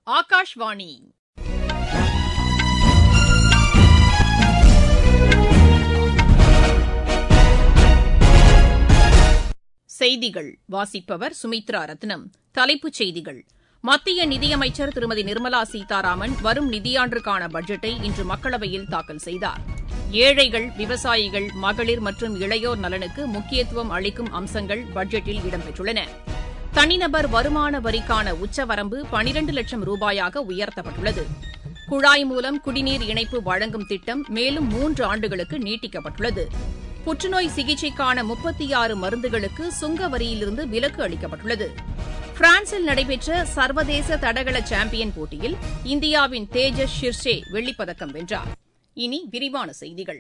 ஆகாஷ்வாணி செய்திகள் வாசிப்பவர் சுமித்ரா ரத்னம் தலைப்புச் செய்திகள் மத்திய நிதியமைச்சர் திருமதி நிர்மலா சீதாராமன் வரும் நிதியாண்டிற்கான பட்ஜெட்டை இன்று மக்களவையில் தாக்கல் செய்தார் ஏழைகள் விவசாயிகள் மகளிர் மற்றும் இளையோர் நலனுக்கு முக்கியத்துவம் அளிக்கும் அம்சங்கள் பட்ஜெட்டில் இடம்பெற்றுள்ளன தனிநபர் வருமான வரிக்கான உச்சவரம்பு பனிரண்டு லட்சம் ரூபாயாக உயர்த்தப்பட்டுள்ளது குழாய் மூலம் குடிநீர் இணைப்பு வழங்கும் திட்டம் மேலும் மூன்று ஆண்டுகளுக்கு நீட்டிக்கப்பட்டுள்ளது புற்றுநோய் சிகிச்சைக்கான முப்பத்தி ஆறு மருந்துகளுக்கு சுங்க வரியிலிருந்து விலக்கு அளிக்கப்பட்டுள்ளது பிரான்சில் நடைபெற்ற சர்வதேச தடகள சாம்பியன் போட்டியில் இந்தியாவின் தேஜஸ் ஷிர்ஷே வெள்ளிப்பதக்கம் வென்றார் இனி விரிவான செய்திகள்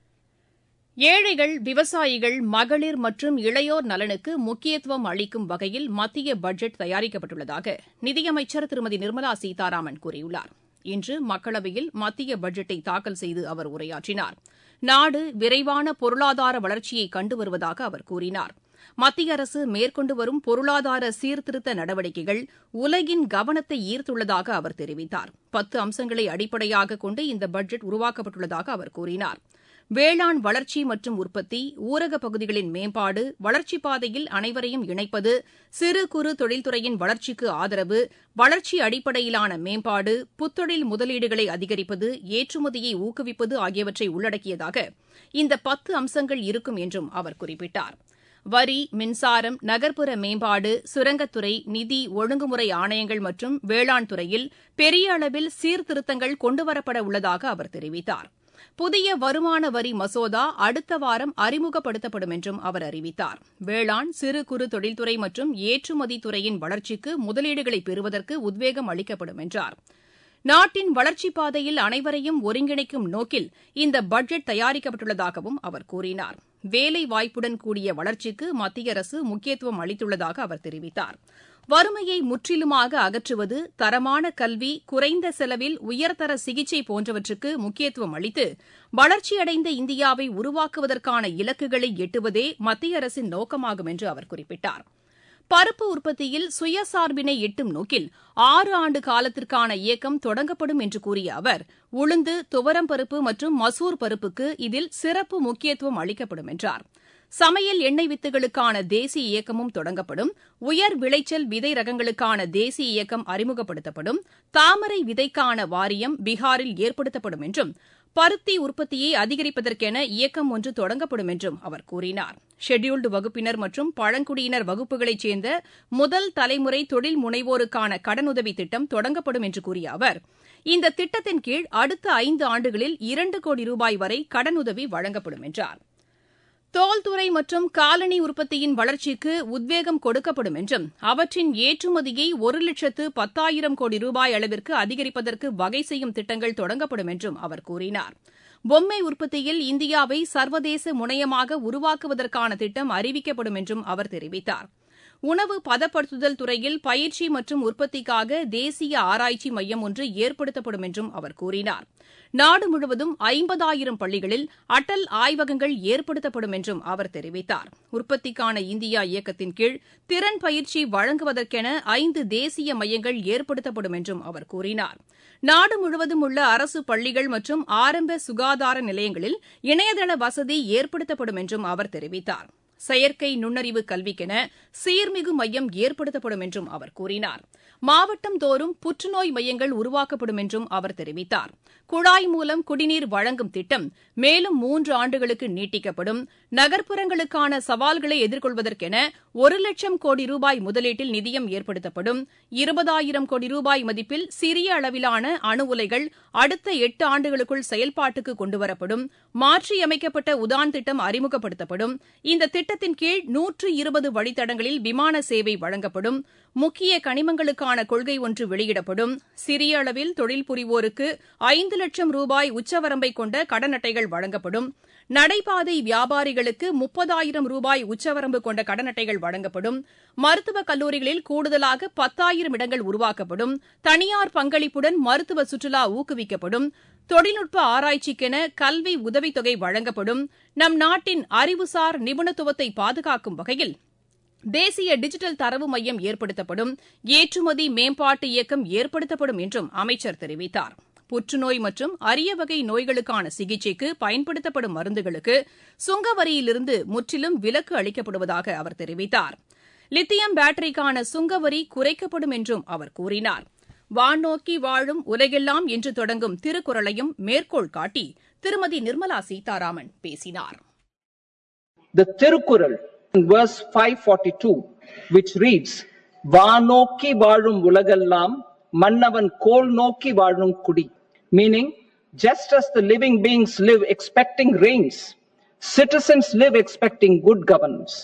ஏழைகள் விவசாயிகள் மகளிர் மற்றும் இளையோர் நலனுக்கு முக்கியத்துவம் அளிக்கும் வகையில் மத்திய பட்ஜெட் தயாரிக்கப்பட்டுள்ளதாக நிதியமைச்சர் திருமதி நிர்மலா சீதாராமன் கூறியுள்ளார் இன்று மக்களவையில் மத்திய பட்ஜெட்டை தாக்கல் செய்து அவர் உரையாற்றினார் நாடு விரைவான பொருளாதார வளர்ச்சியை கண்டு வருவதாக அவர் கூறினார் மத்திய அரசு மேற்கொண்டு வரும் பொருளாதார சீர்திருத்த நடவடிக்கைகள் உலகின் கவனத்தை ஈர்த்துள்ளதாக அவர் தெரிவித்தார் பத்து அம்சங்களை அடிப்படையாக கொண்டு இந்த பட்ஜெட் உருவாக்கப்பட்டுள்ளதாக அவர் கூறினார் வேளாண் வளர்ச்சி மற்றும் உற்பத்தி ஊரகப் பகுதிகளின் மேம்பாடு வளர்ச்சிப் பாதையில் அனைவரையும் இணைப்பது சிறு குறு தொழில்துறையின் வளர்ச்சிக்கு ஆதரவு வளர்ச்சி அடிப்படையிலான மேம்பாடு புத்தொழில் முதலீடுகளை அதிகரிப்பது ஏற்றுமதியை ஊக்குவிப்பது ஆகியவற்றை உள்ளடக்கியதாக இந்த பத்து அம்சங்கள் இருக்கும் என்றும் அவர் குறிப்பிட்டார் வரி மின்சாரம் நகர்ப்புற மேம்பாடு சுரங்கத்துறை நிதி ஒழுங்குமுறை ஆணையங்கள் மற்றும் வேளாண் துறையில் பெரிய அளவில் சீர்திருத்தங்கள் கொண்டுவரப்பட உள்ளதாக அவர் தெரிவித்தார் புதிய வருமான வரி மசோதா அடுத்த வாரம் அறிமுகப்படுத்தப்படும் என்றும் அவர் அறிவித்தார் வேளாண் சிறு குறு தொழில்துறை மற்றும் ஏற்றுமதி துறையின் வளர்ச்சிக்கு முதலீடுகளை பெறுவதற்கு உத்வேகம் அளிக்கப்படும் என்றார் நாட்டின் வளர்ச்சிப் பாதையில் அனைவரையும் ஒருங்கிணைக்கும் நோக்கில் இந்த பட்ஜெட் தயாரிக்கப்பட்டுள்ளதாகவும் அவர் கூறினார் வேலை வாய்ப்புடன் கூடிய வளர்ச்சிக்கு மத்திய அரசு முக்கியத்துவம் அளித்துள்ளதாக அவர் தெரிவித்தார் வறுமையை முற்றிலுமாக அகற்றுவது தரமான கல்வி குறைந்த செலவில் உயர்தர சிகிச்சை போன்றவற்றுக்கு முக்கியத்துவம் அளித்து வளர்ச்சியடைந்த இந்தியாவை உருவாக்குவதற்கான இலக்குகளை எட்டுவதே மத்திய அரசின் நோக்கமாகும் என்று அவர் குறிப்பிட்டார் பருப்பு உற்பத்தியில் சுயசார்பினை எட்டும் நோக்கில் ஆறு ஆண்டு காலத்திற்கான இயக்கம் தொடங்கப்படும் என்று கூறிய அவர் உளுந்து துவரம் பருப்பு மற்றும் மசூர் பருப்புக்கு இதில் சிறப்பு முக்கியத்துவம் அளிக்கப்படும் என்றார் சமையல் எண்ணெய் வித்துகளுக்கான தேசிய இயக்கமும் தொடங்கப்படும் உயர் விளைச்சல் விதை ரகங்களுக்கான தேசிய இயக்கம் அறிமுகப்படுத்தப்படும் தாமரை விதைக்கான வாரியம் பீகாரில் ஏற்படுத்தப்படும் என்றும் பருத்தி உற்பத்தியை அதிகரிப்பதற்கென இயக்கம் ஒன்று தொடங்கப்படும் என்றும் அவர் கூறினார் ஷெட்யூல்டு வகுப்பினர் மற்றும் பழங்குடியினர் வகுப்புகளைச் சேர்ந்த முதல் தலைமுறை தொழில் முனைவோருக்கான கடனுதவி திட்டம் தொடங்கப்படும் என்று கூறிய அவர் இந்த திட்டத்தின் கீழ் அடுத்த ஐந்து ஆண்டுகளில் இரண்டு கோடி ரூபாய் வரை கடனுதவி வழங்கப்படும் என்றார் தோல்துறை மற்றும் காலணி உற்பத்தியின் வளர்ச்சிக்கு உத்வேகம் கொடுக்கப்படும் என்றும் அவற்றின் ஏற்றுமதியை ஒரு லட்சத்து பத்தாயிரம் கோடி ரூபாய் அளவிற்கு அதிகரிப்பதற்கு வகை செய்யும் திட்டங்கள் தொடங்கப்படும் என்றும் அவர் கூறினார் பொம்மை உற்பத்தியில் இந்தியாவை சர்வதேச முனையமாக உருவாக்குவதற்கான திட்டம் அறிவிக்கப்படும் என்றும் அவர் தெரிவித்தார் உணவு பதப்படுத்துதல் துறையில் பயிற்சி மற்றும் உற்பத்திக்காக தேசிய ஆராய்ச்சி மையம் ஒன்று ஏற்படுத்தப்படும் என்றும் அவர் கூறினார் நாடு முழுவதும் ஐம்பதாயிரம் பள்ளிகளில் அடல் ஆய்வகங்கள் ஏற்படுத்தப்படும் என்றும் அவர் தெரிவித்தார் உற்பத்திக்கான இந்தியா இயக்கத்தின் கீழ் திறன் பயிற்சி வழங்குவதற்கென ஐந்து தேசிய மையங்கள் ஏற்படுத்தப்படும் என்றும் அவர் கூறினார் நாடு முழுவதும் உள்ள அரசு பள்ளிகள் மற்றும் ஆரம்ப சுகாதார நிலையங்களில் இணையதள வசதி ஏற்படுத்தப்படும் என்றும் அவர் தெரிவித்தார் செயற்கை நுண்ணறிவு கல்விக்கென சீர்மிகு மையம் ஏற்படுத்தப்படும் என்றும் அவர் கூறினார் மாவட்டம் தோறும் புற்றுநோய் மையங்கள் உருவாக்கப்படும் என்றும் அவர் தெரிவித்தார் குழாய் மூலம் குடிநீர் வழங்கும் திட்டம் மேலும் மூன்று ஆண்டுகளுக்கு நீட்டிக்கப்படும் நகர்ப்புறங்களுக்கான சவால்களை எதிர்கொள்வதற்கென ஒரு லட்சம் கோடி ரூபாய் முதலீட்டில் நிதியம் ஏற்படுத்தப்படும் இருபதாயிரம் கோடி ரூபாய் மதிப்பில் சிறிய அளவிலான அணு உலைகள் அடுத்த எட்டு ஆண்டுகளுக்குள் செயல்பாட்டுக்கு கொண்டுவரப்படும் மாற்றியமைக்கப்பட்ட உதான் திட்டம் அறிமுகப்படுத்தப்படும் இந்த திட்டத்தின் கீழ் நூற்று இருபது வழித்தடங்களில் விமான சேவை வழங்கப்படும் முக்கிய கனிமங்களுக்கான கொள்கை ஒன்று வெளியிடப்படும் சிறிய அளவில் தொழில் புரிவோருக்கு ஐந்து லட்சம் ரூபாய் உச்சவரம்பை கொண்ட கடன் அட்டைகள் வழங்கப்படும் நடைபாதை வியாபாரிகளுக்கு முப்பதாயிரம் ரூபாய் உச்சவரம்பு கொண்ட கடன் அட்டைகள் வழங்கப்படும் மருத்துவக் கல்லூரிகளில் கூடுதலாக பத்தாயிரம் இடங்கள் உருவாக்கப்படும் தனியார் பங்களிப்புடன் மருத்துவ சுற்றுலா ஊக்குவிக்கப்படும் தொழில்நுட்ப ஆராய்ச்சிக்கென கல்வி உதவித்தொகை வழங்கப்படும் நம் நாட்டின் அறிவுசார் நிபுணத்துவத்தை பாதுகாக்கும் வகையில் தேசிய டிஜிட்டல் தரவு மையம் ஏற்படுத்தப்படும் ஏற்றுமதி மேம்பாட்டு இயக்கம் ஏற்படுத்தப்படும் என்றும் அமைச்சர் தெரிவித்தார் புற்றுநோய் மற்றும் அரிய வகை நோய்களுக்கான சிகிச்சைக்கு பயன்படுத்தப்படும் மருந்துகளுக்கு சுங்க வரியிலிருந்து முற்றிலும் விலக்கு அளிக்கப்படுவதாக அவர் தெரிவித்தார் லித்தியம் பேட்டரிக்கான சுங்கவரி குறைக்கப்படும் என்றும் அவர் கூறினார் வானோக்கி வாழும் உலகெல்லாம் என்று தொடங்கும் திருக்குறளையும் மேற்கோள் காட்டி திருமதி நிர்மலா சீதாராமன் பேசினார் The Tirukkural, verse 542, which reads, வானோக்கி வாழும் உலகெல்லாம் மன்னவன் கோல் நோக்கி வாழும் குடி meaning just as the living beings live expecting rains citizens live expecting good governance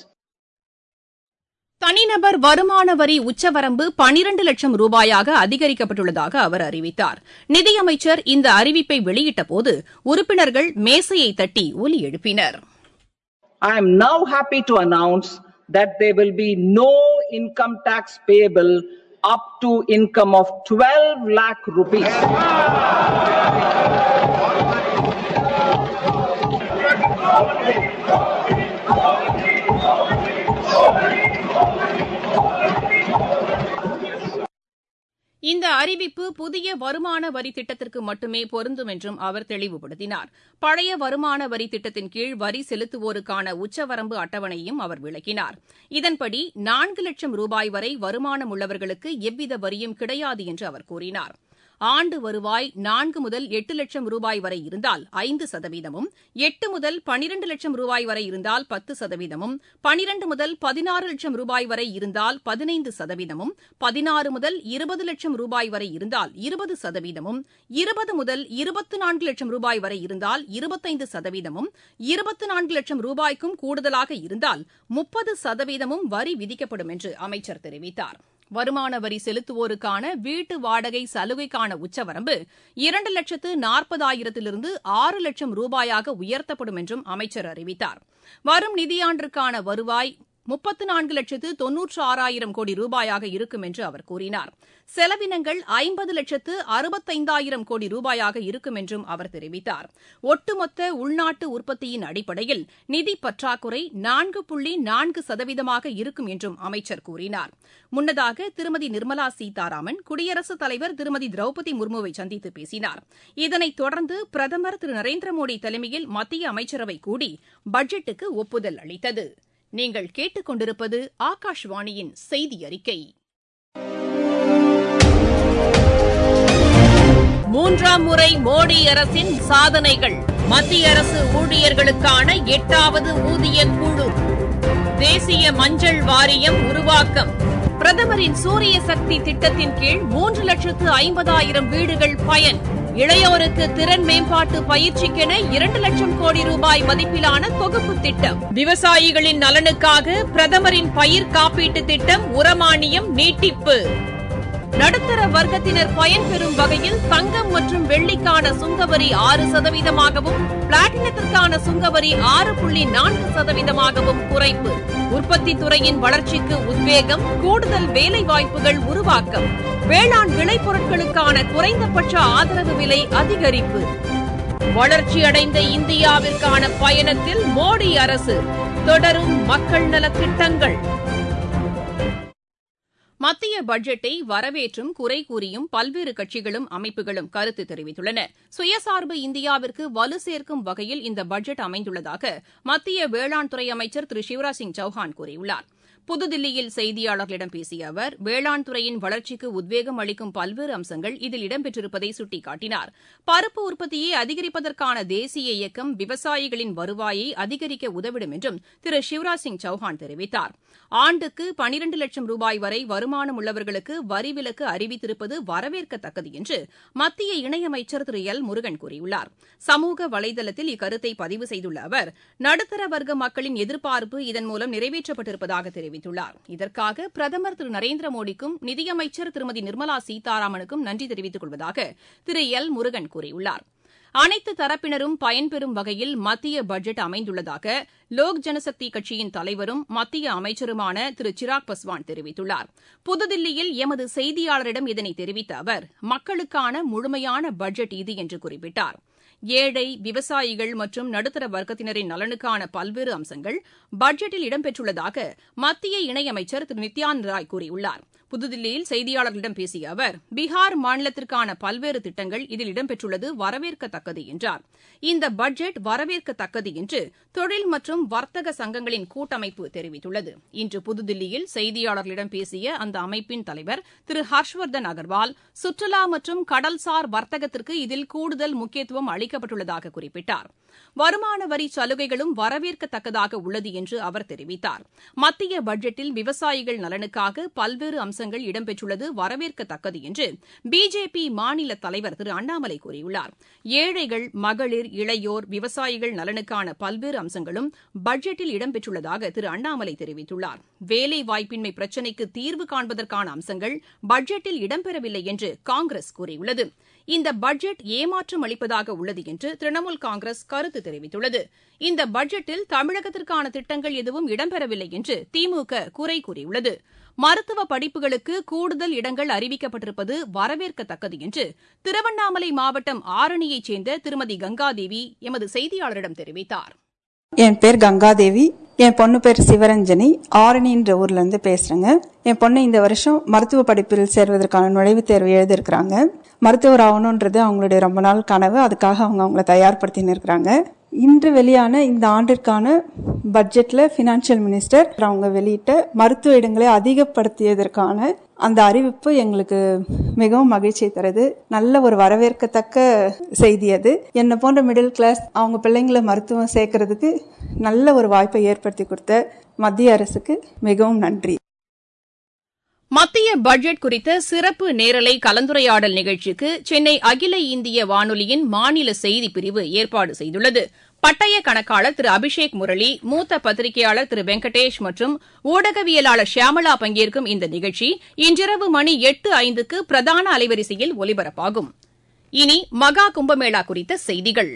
தனிநபர் வருமான வரி உச்சவரம்பு பனிரண்டு லட்சம் ரூபாயாக அதிகரிக்கப்பட்டுள்ளதாக அவர் அறிவித்தார் நிதியமைச்சர் இந்த அறிவிப்பை வெளியிட்டபோது உறுப்பினர்கள் மேசையை தட்டி ஒலி எழுப்பினர் I am now happy to announce that there will be no income tax payable up to income of 12 lakh rupees. இந்த அறிவிப்பு புதிய வருமான வரி திட்டத்திற்கு மட்டுமே பொருந்தும் என்றும் அவர் தெளிவுபடுத்தினார் பழைய வருமான வரி திட்டத்தின் கீழ் வரி செலுத்துவோருக்கான உச்சவரம்பு அட்டவணையும் அவர் விளக்கினார் இதன்படி நான்கு லட்சம் ரூபாய் வரை வருமானம் உள்ளவர்களுக்கு எவ்வித வரியும் கிடையாது என்று அவர் கூறினார் ஆண்டு வருவாய் நான்கு முதல் எட்டு லட்சம் ரூபாய் வரை இருந்தால் ஐந்து சதவீதமும் எட்டு முதல் பனிரண்டு லட்சம் ரூபாய் வரை இருந்தால் பத்து சதவீதமும் பனிரண்டு முதல் பதினாறு லட்சம் ரூபாய் வரை இருந்தால் பதினைந்து சதவீதமும் பதினாறு முதல் இருபது லட்சம் ரூபாய் வரை இருந்தால் இருபது சதவீதமும் இருபது முதல் இருபத்து நான்கு லட்சம் ரூபாய் வரை இருந்தால் இருபத்தைந்து சதவீதமும் இருபத்து நான்கு லட்சம் ரூபாய்க்கும் கூடுதலாக இருந்தால் முப்பது சதவீதமும் வரி விதிக்கப்படும் என்று அமைச்சர் தெரிவித்தார் வருமான வரி செலுத்துவோருக்கான வீட்டு வாடகை சலுகைக்கான உச்சவரம்பு இரண்டு லட்சத்து நாற்பதாயிரத்திலிருந்து ஆறு லட்சம் ரூபாயாக உயர்த்தப்படும் என்றும் அமைச்சர் அறிவித்தார் வரும் நிதியாண்டிற்கான வருவாய் முப்பத்து நான்கு லட்சத்து தொன்னூற்று ஆறாயிரம் கோடி ரூபாயாக இருக்கும் என்று அவர் கூறினார் செலவினங்கள் ஐம்பது லட்சத்து அறுபத்தைந்தாயிரம் கோடி ரூபாயாக இருக்கும் என்றும் அவர் தெரிவித்தார் ஒட்டுமொத்த உள்நாட்டு உற்பத்தியின் அடிப்படையில் நிதி பற்றாக்குறை நான்கு புள்ளி நான்கு சதவீதமாக இருக்கும் என்றும் அமைச்சர் கூறினார் முன்னதாக திருமதி நிர்மலா சீதாராமன் குடியரசுத் தலைவர் திருமதி திரௌபதி முர்முவை சந்தித்து பேசினார் இதனைத் தொடர்ந்து பிரதமர் திரு நரேந்திர மோடி தலைமையில் மத்திய அமைச்சரவை கூடி பட்ஜெட்டுக்கு ஒப்புதல் அளித்தது நீங்கள் கேட்டுக்கொண்டிருப்பது ஆகாஷ்வாணியின் செய்தி அறிக்கை மூன்றாம் முறை மோடி அரசின் சாதனைகள் மத்திய அரசு ஊழியர்களுக்கான எட்டாவது ஊதிய குழு தேசிய மஞ்சள் வாரியம் உருவாக்கம் பிரதமரின் சூரிய சக்தி திட்டத்தின் கீழ் மூன்று லட்சத்து ஐம்பதாயிரம் வீடுகள் பயன் இளையோருக்கு திறன் மேம்பாட்டு பயிற்சிக்கென இரண்டு லட்சம் கோடி ரூபாய் மதிப்பிலான தொகுப்பு திட்டம் விவசாயிகளின் நலனுக்காக பிரதமரின் பயிர் காப்பீட்டு திட்டம் உரமானியம் நீட்டிப்பு நடுத்தர வர்க்கத்தினர் பயன்பெறும் வகையில் தங்கம் மற்றும் வெள்ளிக்கான சுங்கவரி ஆறு சதவீதமாகவும் பிளாட்டினத்திற்கான சுங்கவரி ஆறு புள்ளி நான்கு சதவீதமாகவும் குறைப்பு உற்பத்தி துறையின் வளர்ச்சிக்கு உத்வேகம் கூடுதல் வேலைவாய்ப்புகள் உருவாக்கம் வேளாண் விளைபொருட்களுக்கான குறைந்தபட்ச ஆதரவு விலை அதிகரிப்பு வளர்ச்சியடைந்த இந்தியாவிற்கான பயணத்தில் மோடி அரசு தொடரும் மக்கள் நலத் திட்டங்கள் மத்திய பட்ஜெட்டை வரவேற்றும் குறை கூறியும் பல்வேறு கட்சிகளும் அமைப்புகளும் கருத்து தெரிவித்துள்ளன சுயசார்பு இந்தியாவிற்கு வலு சேர்க்கும் வகையில் இந்த பட்ஜெட் அமைந்துள்ளதாக மத்திய வேளாண் துறை அமைச்சர் திரு சிவராஜ் சிங் சௌஹான் கூறியுள்ளார் புதுதில்லியில் செய்தியாளர்களிடம் பேசிய அவர் வேளாண் துறையின் வளர்ச்சிக்கு உத்வேகம் அளிக்கும் பல்வேறு அம்சங்கள் இதில் இடம்பெற்றிருப்பதை சுட்டிக்காட்டினார் பருப்பு உற்பத்தியை அதிகரிப்பதற்கான தேசிய இயக்கம் விவசாயிகளின் வருவாயை அதிகரிக்க உதவிடும் என்றும் திரு சிவராஜ் சிங் சௌஹான் தெரிவித்தார் ஆண்டுக்கு பனிரண்டு லட்சம் ரூபாய் வரை வருமானம் உள்ளவர்களுக்கு வரி விலக்கு அறிவித்திருப்பது வரவேற்கத்தக்கது என்று மத்திய இணையமைச்சர் திரு எல் முருகன் கூறியுள்ளார் சமூக வலைதளத்தில் இக்கருத்தை பதிவு செய்துள்ள அவர் நடுத்தர வர்க்க மக்களின் எதிர்பார்ப்பு இதன் மூலம் நிறைவேற்றப்பட்டிருப்பதாக தெரிவித்துள்ளார் இதற்காக பிரதமர் திரு நரேந்திர மோடிக்கும் நிதியமைச்சர் திருமதி நிர்மலா சீதாராமனுக்கும் நன்றி தெரிவித்துக் கொள்வதாக திரு எல் முருகன் கூறியுள்ளார் அனைத்து தரப்பினரும் பயன்பெறும் வகையில் மத்திய பட்ஜெட் அமைந்துள்ளதாக லோக் ஜனசக்தி கட்சியின் தலைவரும் மத்திய அமைச்சருமான திரு சிராக் பஸ்வான் தெரிவித்துள்ளார் புதுதில்லியில் எமது செய்தியாளரிடம் இதனை தெரிவித்த அவர் மக்களுக்கான முழுமையான பட்ஜெட் இது என்று குறிப்பிட்டார் ஏழை விவசாயிகள் மற்றும் நடுத்தர வர்க்கத்தினரின் நலனுக்கான பல்வேறு அம்சங்கள் பட்ஜெட்டில் இடம்பெற்றுள்ளதாக மத்திய இணையமைச்சர் திரு நித்யானந்த் ராய் கூறியுள்ளார் புதுதில்லியில் செய்தியாளர்களிடம் பேசிய அவர் பீகார் மாநிலத்திற்கான பல்வேறு திட்டங்கள் இதில் இடம்பெற்றுள்ளது வரவேற்கத்தக்கது என்றார் இந்த பட்ஜெட் வரவேற்கத்தக்கது என்று தொழில் மற்றும் வர்த்தக சங்கங்களின் கூட்டமைப்பு தெரிவித்துள்ளது இன்று புதுதில்லியில் செய்தியாளர்களிடம் பேசிய அந்த அமைப்பின் தலைவர் திரு ஹர்ஷ்வர்தன் அகர்வால் சுற்றுலா மற்றும் கடல்சார் வர்த்தகத்திற்கு இதில் கூடுதல் முக்கியத்துவம் அளிக்கப்பட்டுள்ளதாக குறிப்பிட்டார் வருமான வரி சலுகைகளும் வரவேற்கத்தக்கதாக உள்ளது என்று அவர் தெரிவித்தார் மத்திய பட்ஜெட்டில் விவசாயிகள் நலனுக்காக பல்வேறு அம்சங்கள் இடம்பெற்றுள்ளது வரவேற்கத்தக்கது என்று பிஜேபி மாநில தலைவர் திரு அண்ணாமலை கூறியுள்ளார் ஏழைகள் மகளிர் இளையோர் விவசாயிகள் நலனுக்கான பல்வேறு அம்சங்களும் பட்ஜெட்டில் இடம்பெற்றுள்ளதாக திரு அண்ணாமலை தெரிவித்துள்ளார் வேலை வாய்ப்பின்மை பிரச்சினைக்கு தீர்வு காண்பதற்கான அம்சங்கள் பட்ஜெட்டில் இடம்பெறவில்லை என்று காங்கிரஸ் கூறியுள்ளது இந்த பட்ஜெட் ஏமாற்றம் அளிப்பதாக உள்ளது என்று திரிணாமுல் காங்கிரஸ் கருத்து தெரிவித்துள்ளது இந்த பட்ஜெட்டில் தமிழகத்திற்கான திட்டங்கள் எதுவும் இடம்பெறவில்லை என்று திமுக குறை கூறியுள்ளது மருத்துவ படிப்புகளுக்கு கூடுதல் இடங்கள் அறிவிக்கப்பட்டிருப்பது வரவேற்கத்தக்கது என்று திருவண்ணாமலை மாவட்டம் ஆரணியைச் சேர்ந்த திருமதி கங்காதேவி எமது செய்தியாளரிடம் தெரிவித்தார் என் பேர் கங்காதேவி என் பொண்ணு பேர் சிவரஞ்சனி ஆரணின்ற ஊர்ல இருந்து பேசுறேங்க என் பொண்ணு இந்த வருஷம் மருத்துவ படிப்பில் சேர்வதற்கான நுழைவுத் தேர்வு எழுதியிருக்கிறாங்க மருத்துவர் ஆகணுன்றது அவங்களுடைய ரொம்ப நாள் கனவு அதுக்காக அவங்க அவங்கள தயார்படுத்தின்னு இருக்கிறாங்க இன்று வெளியான இந்த ஆண்டிற்கான பட்ஜெட்ல பினான்சியல் மினிஸ்டர் அவங்க வெளியிட்ட மருத்துவ இடங்களை அதிகப்படுத்தியதற்கான அந்த அறிவிப்பு எங்களுக்கு மிகவும் மகிழ்ச்சியை தருது நல்ல ஒரு வரவேற்கத்தக்க செய்தி அது என்னை போன்ற மிடில் கிளாஸ் அவங்க பிள்ளைங்களை மருத்துவம் சேர்க்கறதுக்கு நல்ல ஒரு வாய்ப்பை ஏற்படுத்தி கொடுத்த மத்திய அரசுக்கு மிகவும் நன்றி மத்திய பட்ஜெட் குறித்த சிறப்பு நேரலை கலந்துரையாடல் நிகழ்ச்சிக்கு சென்னை அகில இந்திய வானொலியின் மாநில செய்திப் பிரிவு ஏற்பாடு செய்துள்ளது பட்டய கணக்காளர் திரு அபிஷேக் முரளி மூத்த பத்திரிகையாளர் திரு வெங்கடேஷ் மற்றும் ஊடகவியலாளர் ஷியாமளா பங்கேற்கும் இந்த நிகழ்ச்சி இன்றிரவு மணி எட்டு ஐந்துக்கு பிரதான அலைவரிசையில் ஒலிபரப்பாகும் இனி மகா கும்பமேளா குறித்த செய்திகள்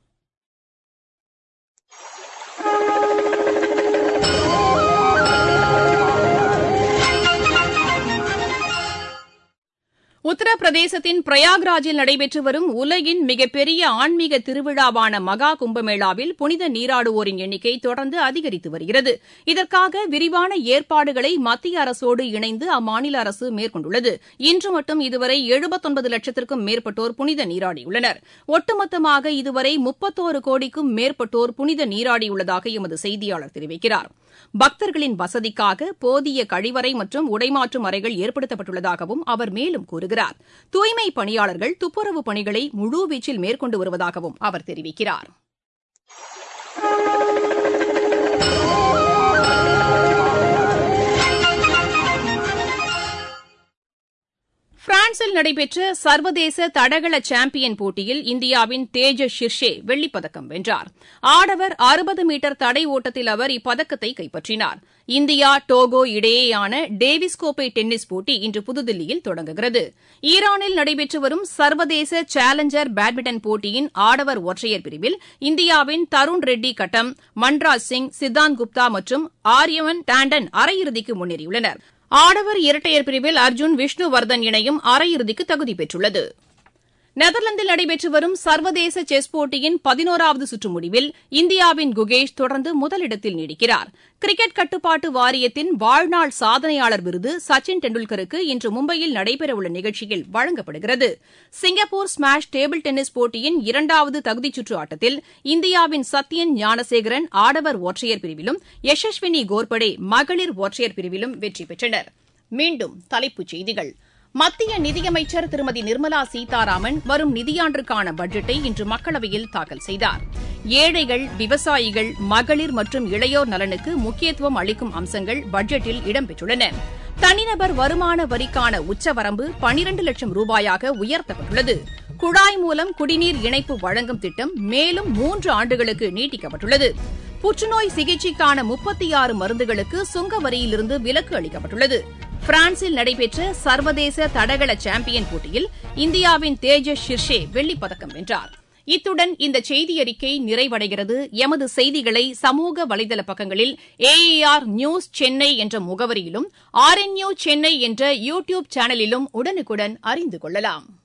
உத்தரப்பிரதேசத்தின் பிரயாக்ராஜில் நடைபெற்று வரும் உலகின் மிகப்பெரிய ஆன்மீக திருவிழாவான மகா கும்பமேளாவில் புனித நீராடுவோரின் எண்ணிக்கை தொடர்ந்து அதிகரித்து வருகிறது இதற்காக விரிவான ஏற்பாடுகளை மத்திய அரசோடு இணைந்து அம்மாநில அரசு மேற்கொண்டுள்ளது இன்று மட்டும் இதுவரை எழுபத்தொன்பது லட்சத்திற்கும் மேற்பட்டோர் புனித நீராடியுள்ளனர் ஒட்டுமொத்தமாக இதுவரை முப்பத்தோரு கோடிக்கும் மேற்பட்டோர் புனித நீராடியுள்ளதாக எமது செய்தியாளர் தெரிவிக்கிறார் பக்தர்களின் வசதிக்காக போதிய கழிவறை மற்றும் உடைமாற்றும் அறைகள் ஏற்படுத்தப்பட்டுள்ளதாகவும் அவர் மேலும் கூறுகிறார் தூய்மை பணியாளர்கள் துப்புரவு பணிகளை முழுவீச்சில் மேற்கொண்டு வருவதாகவும் அவர் தெரிவிக்கிறார் பிரான்சில் நடைபெற்ற சர்வதேச தடகள சாம்பியன் போட்டியில் இந்தியாவின் தேஜஸ் ஷிர்ஷே வெள்ளிப்பதக்கம் வென்றார் ஆடவர் அறுபது மீட்டர் தடை ஓட்டத்தில் அவர் இப்பதக்கத்தை கைப்பற்றினார் இந்தியா டோகோ இடையேயான டேவிஸ் கோப்பை டென்னிஸ் போட்டி இன்று புதுதில்லியில் தொடங்குகிறது ஈரானில் நடைபெற்று வரும் சர்வதேச சேலஞ்சர் பேட்மிண்டன் போட்டியின் ஆடவர் ஒற்றையர் பிரிவில் இந்தியாவின் தருண் ரெட்டி கட்டம் மன்ராஜ் சிங் சித்தாந்த் குப்தா மற்றும் ஆரியவன் டாண்டன் அரையிறுதிக்கு முன்னேறியுள்ளனர் ஆடவர் இரட்டையர் பிரிவில் அர்ஜுன் விஷ்ணுவர்தன் இணையும் அரையிறுதிக்கு தகுதி பெற்றுள்ளது நெதர்லாந்தில் நடைபெற்று வரும் சர்வதேச செஸ் போட்டியின் பதினோராவது சுற்று முடிவில் இந்தியாவின் குகேஷ் தொடர்ந்து முதலிடத்தில் நீடிக்கிறார் கிரிக்கெட் கட்டுப்பாட்டு வாரியத்தின் வாழ்நாள் சாதனையாளர் விருது சச்சின் டெண்டுல்கருக்கு இன்று மும்பையில் நடைபெறவுள்ள நிகழ்ச்சியில் வழங்கப்படுகிறது சிங்கப்பூர் ஸ்மாஷ் டேபிள் டென்னிஸ் போட்டியின் இரண்டாவது தகுதிச்சுற்று ஆட்டத்தில் இந்தியாவின் சத்யன் ஞானசேகரன் ஆடவர் ஒற்றையர் பிரிவிலும் யசஸ்வினி கோர்படே மகளிர் ஒற்றையர் பிரிவிலும் வெற்றி பெற்றனர் மீண்டும் தலைப்புச் செய்திகள் மத்திய நிதியமைச்சர் திருமதி நிர்மலா சீதாராமன் வரும் நிதியாண்டிற்கான பட்ஜெட்டை இன்று மக்களவையில் தாக்கல் செய்தார் ஏழைகள் விவசாயிகள் மகளிர் மற்றும் இளையோர் நலனுக்கு முக்கியத்துவம் அளிக்கும் அம்சங்கள் பட்ஜெட்டில் இடம்பெற்றுள்ளன தனிநபர் வருமான வரிக்கான உச்சவரம்பு பனிரண்டு லட்சம் ரூபாயாக உயர்த்தப்பட்டுள்ளது குழாய் மூலம் குடிநீர் இணைப்பு வழங்கும் திட்டம் மேலும் மூன்று ஆண்டுகளுக்கு நீட்டிக்கப்பட்டுள்ளது புற்றுநோய் சிகிச்சைக்கான முப்பத்தி ஆறு மருந்துகளுக்கு சுங்க வரியிலிருந்து விலக்கு அளிக்கப்பட்டுள்ளது பிரான்சில் நடைபெற்ற சர்வதேச தடகள சாம்பியன் போட்டியில் இந்தியாவின் தேஜஸ் ஷிர்ஷே வெள்ளிப்பதக்கம் வென்றார் இத்துடன் இந்த செய்தியறிக்கை நிறைவடைகிறது எமது செய்திகளை சமூக வலைதள பக்கங்களில் ஏஏஆர் நியூஸ் சென்னை என்ற முகவரியிலும் ஆர்என்யூ சென்னை என்ற யூ டியூப் சேனலிலும் உடனுக்குடன் அறிந்து கொள்ளலாம்